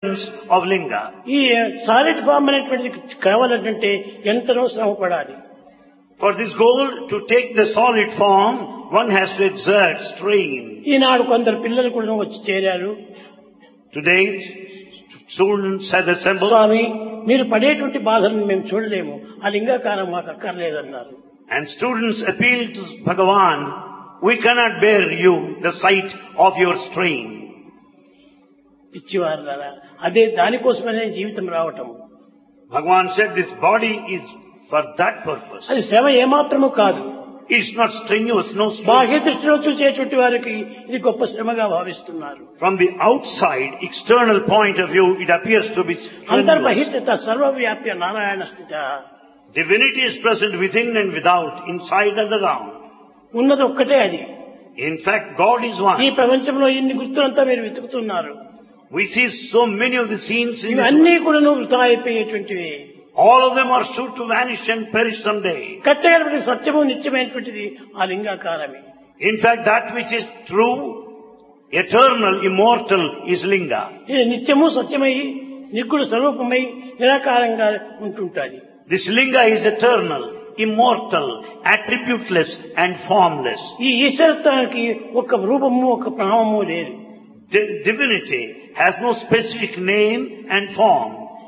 of linga. ఈ solid form అనేటువంటిది కావాలంటే ఎంతనో శ్రమ పడాలి For this goal to take the solid form, one has to exert strain. ఈనాడు కొందరు పిల్లలు కూడా వచ్చి చేరారు Today, students have assembled స్వామి మీరు పడేటువంటి బాధలను మేము చూడలేము ఆ లింగాకారం మాకు అక్కర్లేదన్నారు and students appeal to Bhagavan, we cannot bear you the sight of your strain. పిచ్చివారులారా అదే దానికోసమనే జీవితం రావటం Bhagavan said this body is for that purpose. అది శ్రమ ఏమాత్రము కాదు It's not strenuous, no strain. బాహ్య దృష్టిలో చూసేటువంటి వారికి ఇది గొప్ప శ్రమగా భావిస్తున్నారు From the outside, external point of view, it appears to be strenuous. అంతర్బహిత సర్వవ్యాప్య Narayana స్థిత Divinity is present within and without, inside and around. ఉన్నది ఒక్కటే అది In fact, God is ఈ one. ప్రపంచంలో ఇన్ని గుర్తులంతా మీరు వెతుకుతున్నారు We see so many of the scenes in this ఇవన్నీ కూడా వృధా అయిపోయేటువంటివి All of them are sure to vanish and perish someday. కట్టగలపటి సత్యము నిత్యమైనటువంటిది ఆ లింగాకారమే In fact, that which is true, eternal, immortal is linga. ఇది నిత్యము సత్యమై నిర్గుణ స్వరూపమై నిరాకారంగా ఉంటుంటాది This linga is eternal, immortal, attributeless and formless. ఈ ఈశ్వరత్వానికి ఒక రూపము ఒక నామము లేదు Di- divinity has no specific name and form.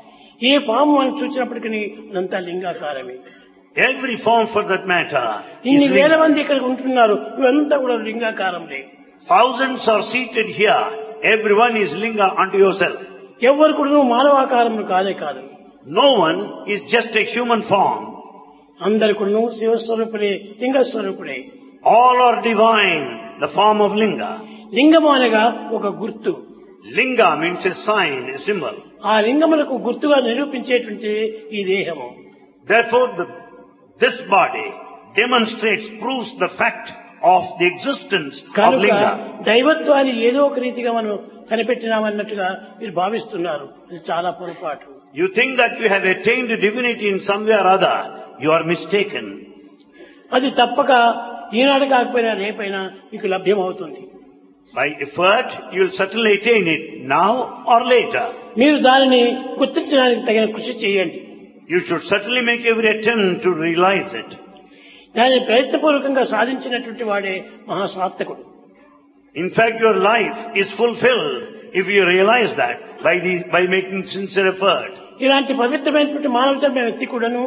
ఏ పాము అని చూసినప్పటికీ అదంతా లింగాకారమే Every form for that matter is ఇన్ని వేల linga. మంది ఇక్కడ ఉంటున్నారు ఇవంతా కూడా లింగాకారంలే Thousands are seated here. Everyone is linga unto yourself. ఎవరు కూడా మానవాకారం కాదే కాదు No one is just a human form. అందరు కూడా శివస్వరూపుడే లింగ స్వరూపుడే All are divine, the form of linga. లింగము అనగా ఒక గుర్తు Linga means a sign, a symbol. ఆ లింగములకు గుర్తుగా నిరూపించేటువంటి ఈ దేహము Therefore, the, this body demonstrates, proves the fact of the existence of కనుక linga. దైవత్వాన్ని ఏదో ఒక రీతిగా మనం కనిపెట్టినామన్నట్టుగా మీరు భావిస్తున్నారు ఇది చాలా పొరపాటు You think that you have attained divinity in some way or other. You are mistaken. అది తప్పక ఈనాడు కాకపోయినా రేపైనా మీకు లభ్యమవుతుంది By effort, you will certainly attain it now or later. మీరు దానిని గుర్తించడానికి తగిన కృషి చేయండి You should certainly make every attempt to realize it. దానిని ప్రయత్నపూర్వకంగా సాధించినటువంటి వాడే మహాస్వార్థకుడు In fact, your life is fulfilled if you realize that by, the, by making sincere effort. ఇలాంటి పవిత్రమైనటువంటి మానవ జన్మ వ్యక్తి కూడాను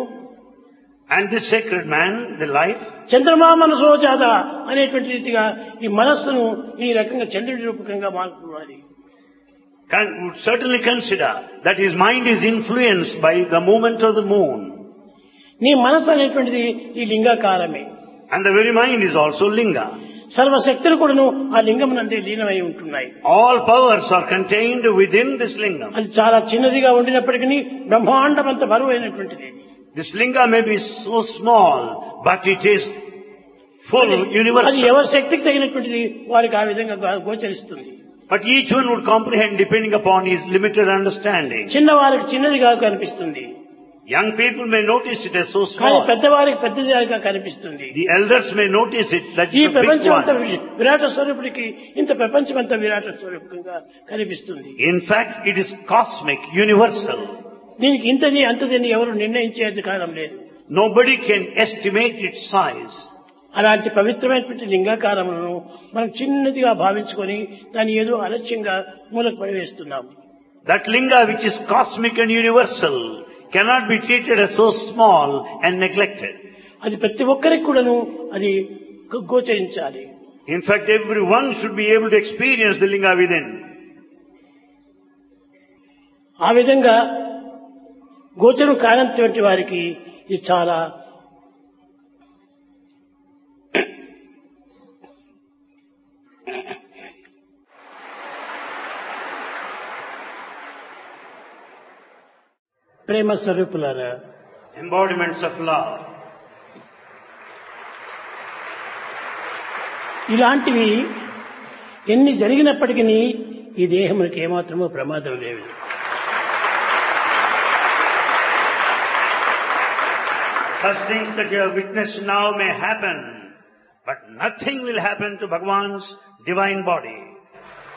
And this sacred man, the life, చంద్రమా మనసో జాత అనేటువంటి రీతిగా ఈ మనస్సును ఈ రకంగా చంద్రుడి రూపకంగా మార్చుకోవాలి can, would certainly consider that his mind is influenced by the movement of the moon. నీ మనస్సు అనేటువంటిది ఈ లింగాకారమే And the very mind is also linga. సర్వశక్తులు కూడాను ఆ లింగమునందే లీనమై ఉంటున్నాయి All powers are contained within this lingam. అది చాలా చిన్నదిగా ఉండినప్పటికీ బ్రహ్మాండం అంత బరువు అయినటువంటిది This linga may be so small, but it is full, అది universal. ఎవరి శక్తికి తగినటువంటిది వారికి ఆ విధంగా గో- గోచరిస్తుంది But each one would comprehend depending upon his limited understanding. చిన్నవారికి చిన్నదిగా కనిపిస్తుంది Young people may notice it as so కానీ small. పెద్దవారికి పెద్దదిగా కనిపిస్తుంది The elders may notice it that ఈ it's a big ప్రపంచం అంతా one. వి- విరాట స్వరూపుడికి ఇంత ప్రపంచం అంతా విరాట స్వరూపంగా కనిపిస్తుంది In fact, it is cosmic, universal. దీనికి ఇంతది అంతదని ఎవరు నిర్ణయించే అధికారం లేదు Nobody can estimate its size. అలాంటి పవిత్రమైనటువంటి లింగాకారములను మనం చిన్నదిగా భావించుకొని దాన్ని ఏదో అలక్ష్యంగా మూలకు పడివేస్తున్నాము That linga which is cosmic and universal cannot be treated as so small and neglected. అది ప్రతి ఒక్కరికి కూడాను అది గో- గోచరించాలి In fact, everyone should be able to experience the linga within. ఆ విధంగా గోచరం కానటువంటి వారికి ఇది చాలా ప్రేమ స్వరూపులారా Embodiments of love. ఇలాంటివి ఎన్ని జరిగినప్పటికీ ఈ దేహమునికి ఏమాత్రమూ ప్రమాదం లేదు Such things that you have witnessed now may happen, but nothing will happen to Bhagavan's divine body.